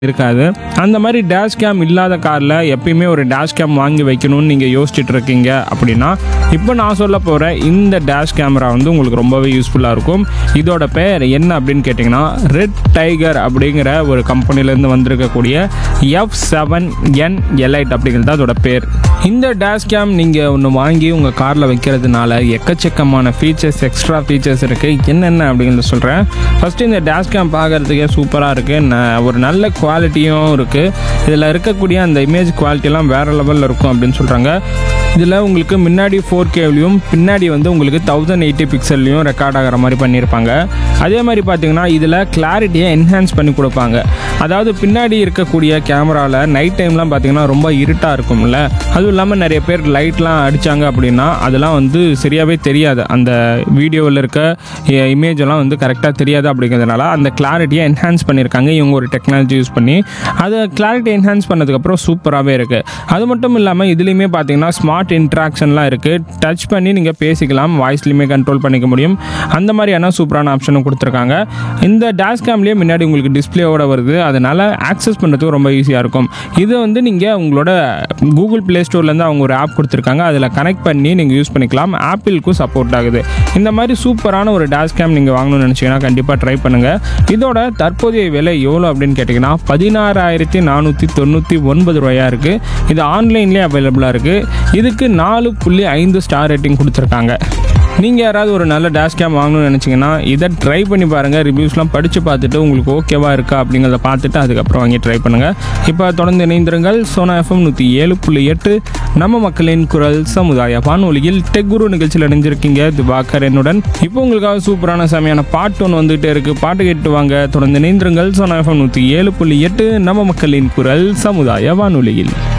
இருக்காது அந்த மாதிரி டேஷ் கேம் இல்லாத காரில் எப்பயுமே ஒரு டேஷ் கேம் வாங்கி வைக்கணும்னு நீங்கள் யோசிச்சுட்டு இருக்கீங்க அப்படின்னா இப்போ நான் சொல்ல போகிற இந்த டேஷ் கேமரா வந்து உங்களுக்கு ரொம்பவே யூஸ்ஃபுல்லாக இருக்கும் இதோட பெயர் என்ன அப்படின்னு கேட்டிங்கன்னா ரெட் டைகர் அப்படிங்கிற ஒரு கம்பெனிலேருந்து வந்திருக்கக்கூடிய எஃப் செவன் என் எலைட் அப்படிங்கிறது அதோட பேர் இந்த டேஷ் கேம் நீங்கள் ஒன்று வாங்கி உங்கள் காரில் வைக்கிறதுனால எக்கச்சக்கமான ஃபீச்சர்ஸ் எக்ஸ்ட்ரா ஃபீச்சர்ஸ் இருக்குது என்னென்ன அப்படிங்கிறத சொல்கிறேன் ஃபஸ்ட்டு இந்த டேஷ் கேம் பார்க்குறதுக்கே சூப்பராக இருக்குது ஒரு நல்ல குவாலிட்டியும் இருக்குது இதில் இருக்கக்கூடிய அந்த இமேஜ் குவாலிட்டிலாம் வேறு லெவலில் இருக்கும் அப்படின்னு சொல்கிறாங்க இதில் உங்களுக்கு முன்னாடி ஃபோர் கேவ்லையும் பின்னாடி வந்து உங்களுக்கு தௌசண்ட் எயிட்டி பிக்சல்லையும் ரெக்கார்ட் ஆகிற மாதிரி பண்ணியிருப்பாங்க அதே மாதிரி பார்த்தீங்கன்னா இதில் கிளாரிட்டியை என்ஹான்ஸ் பண்ணி கொடுப்பாங்க அதாவது பின்னாடி இருக்கக்கூடிய கேமராவில் நைட் டைம்லாம் பார்த்தீங்கன்னா ரொம்ப இருட்டாக இருக்கும்ல அதுவும் இல்லாமல் நிறைய பேர் லைட்லாம் அடித்தாங்க அப்படின்னா அதெல்லாம் வந்து சரியாகவே தெரியாது அந்த வீடியோவில் இருக்க இமேஜ் எல்லாம் வந்து கரெக்டாக தெரியாது அப்படிங்கிறதுனால அந்த கிளாரிட்டியை என்ஹான்ஸ் பண்ணியிருக்காங்க இவங்க ஒரு டெக்னாலஜி யூஸ் பண்ணி அதை கிளாரிட்டி என்ஹான்ஸ் பண்ணதுக்கப்புறம் சூப்பராகவே இருக்குது அது மட்டும் இல்லாமல் இதுலேயுமே பார்த்தீங்கன்னா ஸ்மார்ட் இன்ட்ராக்ஷன்லாம் இருக்குது டச் பண்ணி நீங்கள் பேசிக்கலாம் வாய்ஸ்லையுமே கண்ட்ரோல் பண்ணிக்க முடியும் அந்த மாதிரியான சூப்பரான ஆப்ஷனும் கொடுத்துருக்காங்க இந்த டேஷ் கேம்லேயே முன்னாடி உங்களுக்கு டிஸ்பிளேவோட வருது அதனால் ஆக்சஸ் பண்ணுறதுக்கு ரொம்ப ஈஸியாக இருக்கும் இது வந்து நீங்கள் உங்களோட கூகுள் ப்ளே ஸ்டோர்லேருந்து அவங்க ஒரு ஆப் கொடுத்துருக்காங்க அதில் கனெக்ட் பண்ணி நீங்கள் யூஸ் பண்ணிக்கலாம் ஆப்பிளுக்கும் சப்போர்ட் ஆகுது இந்த மாதிரி சூப்பரான ஒரு டேஷ் கேம் நீங்கள் வாங்கணும்னு நினச்சிங்கன்னா கண்டிப்பாக ட்ரை பண்ணுங்கள் இதோட தற்போதைய விலை எவ்வளோ அப்படின்னு கேட்டிங்கன்னா பதினாறாயிரத்தி நானூற்றி தொண்ணூற்றி ஒன்பது ரூபாயா இருக்குது இது ஆன்லைன்லேயே அவைலபிளாக இருக்குது இதுக்கு நாலு புள்ளி ஐந்து ஸ்டார் ரேட்டிங் கொடுத்துருக்காங்க நீங்கள் யாராவது ஒரு நல்ல டேஷ் கேம் வாங்கணும்னு நினச்சிங்கன்னா இதை ட்ரை பண்ணி பாருங்கள் ரிவ்யூஸ்லாம் படித்து பார்த்துட்டு உங்களுக்கு ஓகேவா இருக்கா அப்படிங்கிறத பார்த்துட்டு அதுக்கப்புறம் வாங்கி ட்ரை பண்ணுங்கள் இப்போ தொடர்ந்து இணைந்திருங்கள் சோனா எஃப்எம் நூற்றி ஏழு புள்ளி எட்டு நம்ம மக்களின் குரல் சமுதாய வானொலியில் டெக் குரு நிகழ்ச்சியில் இணைஞ்சிருக்கீங்க திவாகர் என்னுடன் இப்போ உங்களுக்காக சூப்பரான செமையான பாட்டு ஒன்று வந்துகிட்டே இருக்குது பாட்டு கேட்டு வாங்க தொடர்ந்து இணைந்திருங்கள் சோனா எஃப்எம் நூற்றி ஏழு புள்ளி எட்டு நம்ம மக்களின் குரல் சமுதாய வானொலியில்